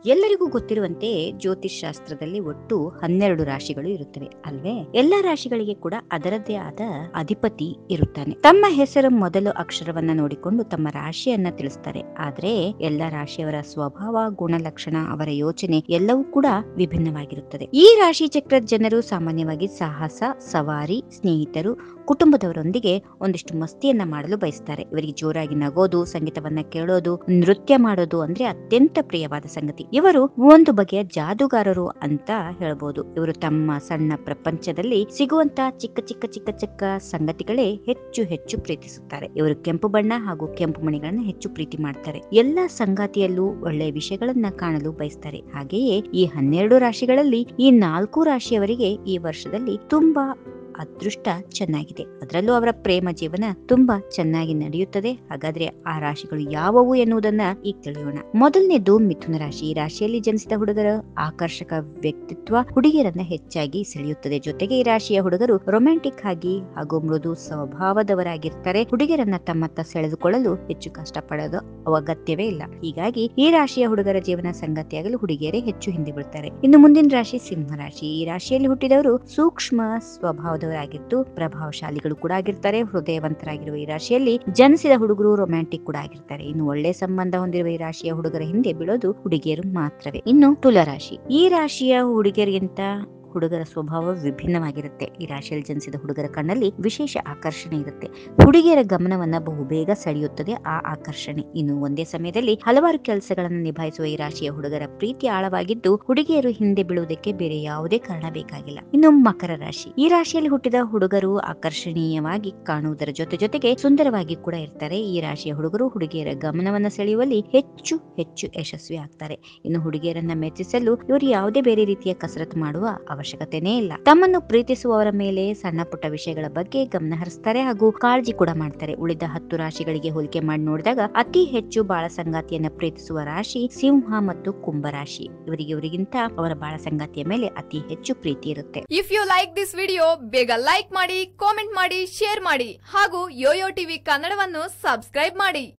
ಎಲ್ಲರಿಗೂ ಗೊತ್ತಿರುವಂತೆ ಜ್ಯೋತಿಷ್ ಶಾಸ್ತ್ರದಲ್ಲಿ ಒಟ್ಟು ಹನ್ನೆರಡು ರಾಶಿಗಳು ಇರುತ್ತವೆ ಅಲ್ವೇ ಎಲ್ಲಾ ರಾಶಿಗಳಿಗೆ ಕೂಡ ಅದರದ್ದೇ ಆದ ಅಧಿಪತಿ ಇರುತ್ತಾನೆ ತಮ್ಮ ಹೆಸರ ಮೊದಲು ಅಕ್ಷರವನ್ನ ನೋಡಿಕೊಂಡು ತಮ್ಮ ರಾಶಿಯನ್ನ ತಿಳಿಸ್ತಾರೆ ಆದ್ರೆ ಎಲ್ಲಾ ರಾಶಿಯವರ ಸ್ವಭಾವ ಗುಣಲಕ್ಷಣ ಅವರ ಯೋಚನೆ ಎಲ್ಲವೂ ಕೂಡ ವಿಭಿನ್ನವಾಗಿರುತ್ತದೆ ಈ ರಾಶಿ ಚಕ್ರದ ಜನರು ಸಾಮಾನ್ಯವಾಗಿ ಸಾಹಸ ಸವಾರಿ ಸ್ನೇಹಿತರು ಕುಟುಂಬದವರೊಂದಿಗೆ ಒಂದಿಷ್ಟು ಮಸ್ತಿಯನ್ನ ಮಾಡಲು ಬಯಸ್ತಾರೆ ಇವರಿಗೆ ಜೋರಾಗಿ ನಗೋದು ಸಂಗೀತವನ್ನ ಕೇಳೋದು ನೃತ್ಯ ಮಾಡೋದು ಅಂದ್ರೆ ಅತ್ಯಂತ ಪ್ರಿಯವಾದ ಸಂಗತಿ ಇವರು ಒಂದು ಬಗೆಯ ಜಾದೂಗಾರರು ಅಂತ ಹೇಳ್ಬೋದು ಇವರು ತಮ್ಮ ಸಣ್ಣ ಪ್ರಪಂಚದಲ್ಲಿ ಸಿಗುವಂತ ಚಿಕ್ಕ ಚಿಕ್ಕ ಚಿಕ್ಕ ಚಿಕ್ಕ ಸಂಗತಿಗಳೇ ಹೆಚ್ಚು ಹೆಚ್ಚು ಪ್ರೀತಿಸುತ್ತಾರೆ ಇವರು ಕೆಂಪು ಬಣ್ಣ ಹಾಗೂ ಕೆಂಪು ಮಣಿಗಳನ್ನ ಹೆಚ್ಚು ಪ್ರೀತಿ ಮಾಡ್ತಾರೆ ಎಲ್ಲಾ ಸಂಗಾತಿಯಲ್ಲೂ ಒಳ್ಳೆಯ ವಿಷಯಗಳನ್ನ ಕಾಣಲು ಬಯಸ್ತಾರೆ ಹಾಗೆಯೇ ಈ ಹನ್ನೆರಡು ರಾಶಿಗಳಲ್ಲಿ ಈ ನಾಲ್ಕು ರಾಶಿಯವರಿಗೆ ಈ ವರ್ಷದಲ್ಲಿ ತುಂಬಾ ಅದೃಷ್ಟ ಚೆನ್ನಾಗಿದೆ ಅದರಲ್ಲೂ ಅವರ ಪ್ರೇಮ ಜೀವನ ತುಂಬಾ ಚೆನ್ನಾಗಿ ನಡೆಯುತ್ತದೆ ಹಾಗಾದ್ರೆ ಆ ರಾಶಿಗಳು ಯಾವುವು ಎನ್ನುವುದನ್ನ ಈಗ ತಿಳಿಯೋಣ ಮೊದಲನೇದು ಮಿಥುನ ರಾಶಿ ಈ ರಾಶಿಯಲ್ಲಿ ಜನಿಸಿದ ಹುಡುಗರ ಆಕರ್ಷಕ ವ್ಯಕ್ತಿತ್ವ ಹುಡುಗಿಯರನ್ನ ಹೆಚ್ಚಾಗಿ ಸೆಳೆಯುತ್ತದೆ ಜೊತೆಗೆ ಈ ರಾಶಿಯ ಹುಡುಗರು ರೊಮ್ಯಾಂಟಿಕ್ ಆಗಿ ಹಾಗೂ ಮೃದು ಸ್ವಭಾವದವರಾಗಿರ್ತಾರೆ ಹುಡುಗಿಯರನ್ನ ತಮ್ಮತ್ತ ಸೆಳೆದುಕೊಳ್ಳಲು ಹೆಚ್ಚು ಕಷ್ಟಪಡೋದು ಅಗತ್ಯವೇ ಇಲ್ಲ ಹೀಗಾಗಿ ಈ ರಾಶಿಯ ಹುಡುಗರ ಜೀವನ ಸಂಗತಿಯಾಗಲು ಹುಡುಗಿಯರೇ ಹೆಚ್ಚು ಹಿಂದೆ ಬೀಳ್ತಾರೆ ಇನ್ನು ಮುಂದಿನ ರಾಶಿ ಸಿಂಹ ರಾಶಿ ಈ ರಾಶಿಯಲ್ಲಿ ಹುಟ್ಟಿದವರು ಸೂಕ್ಷ್ಮ ಸ್ವಭಾವದವರಾಗಿದ್ದು ಪ್ರಭಾವಶಾಲಿಗಳು ಕೂಡ ಆಗಿರ್ತಾರೆ ಹೃದಯವಂತರಾಗಿರುವ ಈ ರಾಶಿಯಲ್ಲಿ ಜನಿಸಿದ ಹುಡುಗರು ರೊಮ್ಯಾಂಟಿಕ್ ಕೂಡ ಆಗಿರ್ತಾರೆ ಇನ್ನು ಒಳ್ಳೆ ಸಂಬಂಧ ಹೊಂದಿರುವ ಈ ರಾಶಿಯ ಹುಡುಗರ ಹಿಂದೆ ಬೀಳೋದು ಹುಡುಗಿಯರು ಮಾತ್ರವೇ ಇನ್ನು ತುಲರಾಶಿ ಈ ರಾಶಿಯ ಹುಡುಗಿಯರಿಗಿಂತ ಹುಡುಗರ ಸ್ವಭಾವ ವಿಭಿನ್ನವಾಗಿರುತ್ತೆ ಈ ರಾಶಿಯಲ್ಲಿ ಜನಿಸಿದ ಹುಡುಗರ ಕಣ್ಣಲ್ಲಿ ವಿಶೇಷ ಆಕರ್ಷಣೆ ಇರುತ್ತೆ ಹುಡುಗಿಯರ ಗಮನವನ್ನ ಬಹುಬೇಗ ಸೆಳೆಯುತ್ತದೆ ಆ ಆಕರ್ಷಣೆ ಇನ್ನು ಒಂದೇ ಸಮಯದಲ್ಲಿ ಹಲವಾರು ಕೆಲಸಗಳನ್ನು ನಿಭಾಯಿಸುವ ಈ ರಾಶಿಯ ಹುಡುಗರ ಪ್ರೀತಿ ಆಳವಾಗಿದ್ದು ಹುಡುಗಿಯರು ಹಿಂದೆ ಬೀಳುವುದಕ್ಕೆ ಬೇರೆ ಯಾವುದೇ ಕಾರಣ ಬೇಕಾಗಿಲ್ಲ ಇನ್ನು ಮಕರ ರಾಶಿ ಈ ರಾಶಿಯಲ್ಲಿ ಹುಟ್ಟಿದ ಹುಡುಗರು ಆಕರ್ಷಣೀಯವಾಗಿ ಕಾಣುವುದರ ಜೊತೆ ಜೊತೆಗೆ ಸುಂದರವಾಗಿ ಕೂಡ ಇರ್ತಾರೆ ಈ ರಾಶಿಯ ಹುಡುಗರು ಹುಡುಗಿಯರ ಗಮನವನ್ನ ಸೆಳೆಯುವಲ್ಲಿ ಹೆಚ್ಚು ಹೆಚ್ಚು ಯಶಸ್ವಿ ಆಗ್ತಾರೆ ಇನ್ನು ಹುಡುಗಿಯರನ್ನ ಮೆಚ್ಚಿಸಲು ಇವರು ಯಾವುದೇ ಬೇರೆ ರೀತಿಯ ಕಸರತ್ತು ಮಾಡುವ ಅವಶ್ಯಕತೆನೇ ಇಲ್ಲ ತಮ್ಮನ್ನು ಪ್ರೀತಿಸುವವರ ಮೇಲೆ ಸಣ್ಣ ಪುಟ್ಟ ವಿಷಯಗಳ ಬಗ್ಗೆ ಗಮನ ಹರಿಸ್ತಾರೆ ಹಾಗೂ ಕಾಳಜಿ ಕೂಡ ಮಾಡ್ತಾರೆ ಉಳಿದ ಹತ್ತು ರಾಶಿಗಳಿಗೆ ಹೋಲಿಕೆ ಮಾಡಿ ನೋಡಿದಾಗ ಅತಿ ಹೆಚ್ಚು ಬಾಳ ಸಂಗಾತಿಯನ್ನ ಪ್ರೀತಿಸುವ ರಾಶಿ ಸಿಂಹ ಮತ್ತು ಕುಂಭ ರಾಶಿ ಇವರಿಗೆ ಇವರಿಗಿಂತ ಅವರ ಬಾಳ ಸಂಗಾತಿಯ ಮೇಲೆ ಅತಿ ಹೆಚ್ಚು ಪ್ರೀತಿ ಇರುತ್ತೆ if you like this video ಬೇಗ ಲೈಕ್ ಮಾಡಿ ಕಾಮೆಂಟ್ ಮಾಡಿ ಶೇರ್ ಮಾಡಿ ಹಾಗೂ ಯೋಯೋ ಟಿವಿ ಕನ್ನಡವನ್ನು ಸಬ್ಸ್ಕ್ರೈಬ್ ಮಾಡಿ